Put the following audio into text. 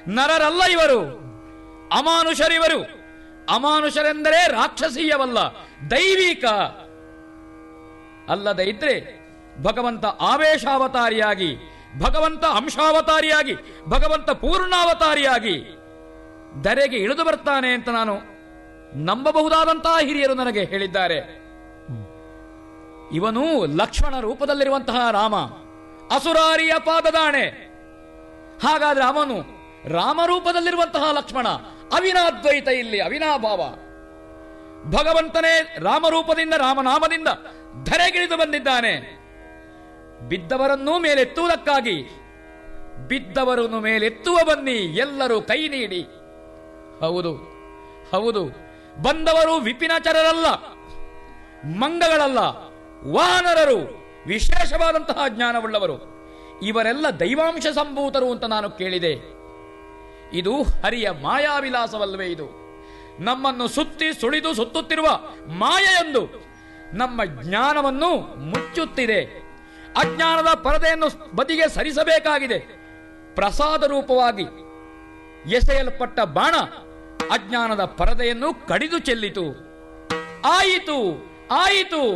ನರರಲ್ಲ ಇವರು ಅಮಾನುಷರಿವರು ಅಮಾನುಷರೆಂದರೆ ರಾಕ್ಷಸೀಯವಲ್ಲ ದೈವಿಕ ಅಲ್ಲದೆ ಇದ್ರೆ ಭಗವಂತ ಆವೇಶಾವತಾರಿಯಾಗಿ ಭಗವಂತ ಅಂಶಾವತಾರಿಯಾಗಿ ಭಗವಂತ ಪೂರ್ಣಾವತಾರಿಯಾಗಿ ಧರೆಗೆ ಇಳಿದು ಬರ್ತಾನೆ ಅಂತ ನಾನು ನಂಬಬಹುದಾದಂತಹ ಹಿರಿಯರು ನನಗೆ ಹೇಳಿದ್ದಾರೆ ಇವನು ಲಕ್ಷ್ಮಣ ರೂಪದಲ್ಲಿರುವಂತಹ ರಾಮ ಅಸುರಾರಿಯ ಪಾದದಾಣೆ ಹಾಗಾದ್ರೆ ಅವನು ರಾಮರೂಪದಲ್ಲಿರುವಂತಹ ಲಕ್ಷ್ಮಣ ಅವಿನಾದ್ವೈತ ಇಲ್ಲಿ ಅವಿನಾಭಾವ ಭಗವಂತನೇ ರಾಮರೂಪದಿಂದ ರಾಮನಾಮದಿಂದ ಧರೆಗಿಳಿದು ಬಂದಿದ್ದಾನೆ ಬಿದ್ದವರನ್ನೂ ಮೇಲೆತ್ತುವುದಕ್ಕಾಗಿ ಬಿದ್ದವರನ್ನು ಮೇಲೆತ್ತುವ ಬನ್ನಿ ಎಲ್ಲರೂ ಕೈ ನೀಡಿ ಹೌದು ಹೌದು ಬಂದವರು ವಿಪಿನಚರರಲ್ಲ ಮಂಗಗಳಲ್ಲ ವಾನರರು ವಿಶೇಷವಾದಂತಹ ಜ್ಞಾನವುಳ್ಳವರು ಇವರೆಲ್ಲ ದೈವಾಂಶ ಸಂಭೂತರು ಅಂತ ನಾನು ಕೇಳಿದೆ ಇದು ಹರಿಯ ಮಾಯಾವಿಲಾಸವಲ್ವೇ ಇದು ನಮ್ಮನ್ನು ಸುತ್ತಿ ಸುಳಿದು ಸುತ್ತುತ್ತಿರುವ ಮಾಯೆಯೊಂದು ನಮ್ಮ ಜ್ಞಾನವನ್ನು ಮುಚ್ಚುತ್ತಿದೆ ಅಜ್ಞಾನದ ಪರದೆಯನ್ನು ಬದಿಗೆ ಸರಿಸಬೇಕಾಗಿದೆ ಪ್ರಸಾದ ರೂಪವಾಗಿ ಎಸೆಯಲ್ಪಟ್ಟ ಬಾಣ ಅಜ್ಞಾನದ ಪರದೆಯನ್ನು ಕಡಿದು ಚೆಲ್ಲಿತು ಆಯಿತು ಆಯಿತು